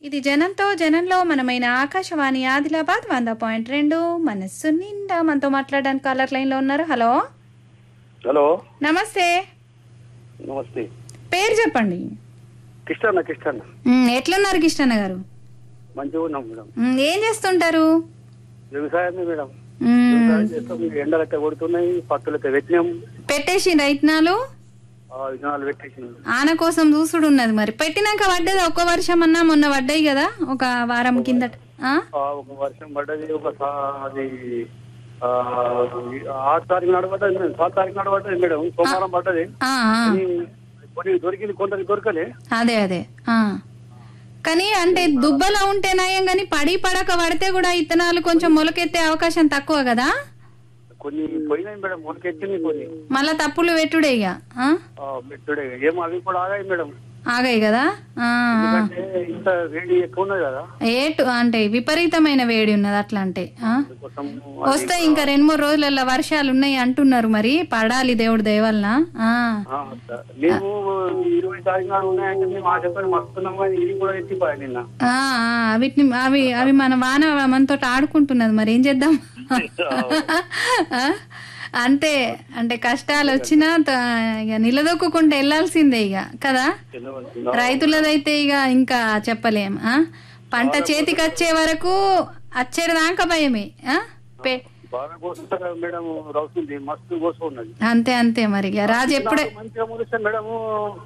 ఇది జనంతో జనంలో మనమైన ఆకాశవాణి ఆదిలాబాద్ వంద పాయింట్ రెండు మనస్సు నిండా మనతో మాట్లాడడానికి కాలర్ లైన్లో ఉన్నారు హలో హలో నమస్తే నమస్తే పేరు చెప్పండి కిష్టన్న కిష్టన్న మ్, ఎట్లున్నారు కిష్టన్న గారు మంచిగా ఉన్నాం మేడం మ్, ఏం చేస్తుంటారు వ్యవసాయమే మేడం మ్, వ్యవసాయం చేస్తాం ఈ ఎండలు అయితే కొడుతున్నాయి పత్తులు అయితే పెట్టినాం పెట్టేసి రైతనాలు ఆ విధానాలు పెట్టేసి ఆన కోసం చూసుడు ఉన్నది మరి పెట్టినాక పడ్డది ఒక్క వర్షం అన్నా మొన్న పడ్డాయి కదా ఒక వారం కిందట ఆ? ఆ, ఒక వర్షం పడ్డది ఒక సా- అది ఆ, ఆరు తారీఖు నాడు పడ్డది మేడం సాत తారీఖు నాడు పడ్డది మేడం సోమవారం పడ్డది ఆ, ఆ. కానీ కొన్ని దొరికింది కొందరికి దొరకలే అదే అదే ఆ కానీ అంటే దుబ్బలో ఉంటే నయం కానీ పడి పడక పడితే కూడా ఇత్తనాలు కొంచెం మొలకెత్తే అవకాశం తక్కువ కదా కొన్ని పోయినాయి మేడం మొలకెచ్చింది కొన్ని మళ్ళా తప్పులు పెట్టుడే ఇక ఆ? ఆ, పెట్టుడే ఏమో అవి కూడా ఆగాయి మేడం ఆగాయి కదా ఆ, ఆ. ఎందుకంటే ఇంత వేడి ఎక్కువ ఉన్నది కదా ఏటు అంటే విపరీతమైన వేడి ఉన్నది అట్లా అంటే ఆ? అందుకోసం వస్తే ఇంకా రెండు మూడు రోజులలో వర్షాలు ఉన్నాయి అంటున్నారు మరి పడాలి దేవుడి దయవలన ఆ. ఆ, మేము ఇరవై తారీఖు నాడు ఉన్నాయంటే మేము ఆ చెప్పని మస్తున్నాం కానీ ఇది కూడా ఎత్తిపోయాయి నిన్న ఆ, ఆ, వీటిని అవి అవి మన వాన మనతో ఆడుకుంటున్నది మరి ఏం చేద్దాం ఆ? అంతే అంటే కష్టాలు వచ్చినా త- ఇక నిలదొక్కుంటే వెళ్ళాల్సిందే ఇక కదా తెల్లవారుతుందా? రైతులదైతే ఇక ఇంకా చెప్పలేం ఆ? పంట చేతికి వచ్చే వరకు వచ్చేదాకా భయమే ఆ? పె- బాగా కోస్తుంటారు కదా మేడం రౌతుంది మస్తు కోసు ఉన్నది అంతే అంతే మరి ఇక రాజు ఎప్పుడే మంచిగా మురిస్తే మేడం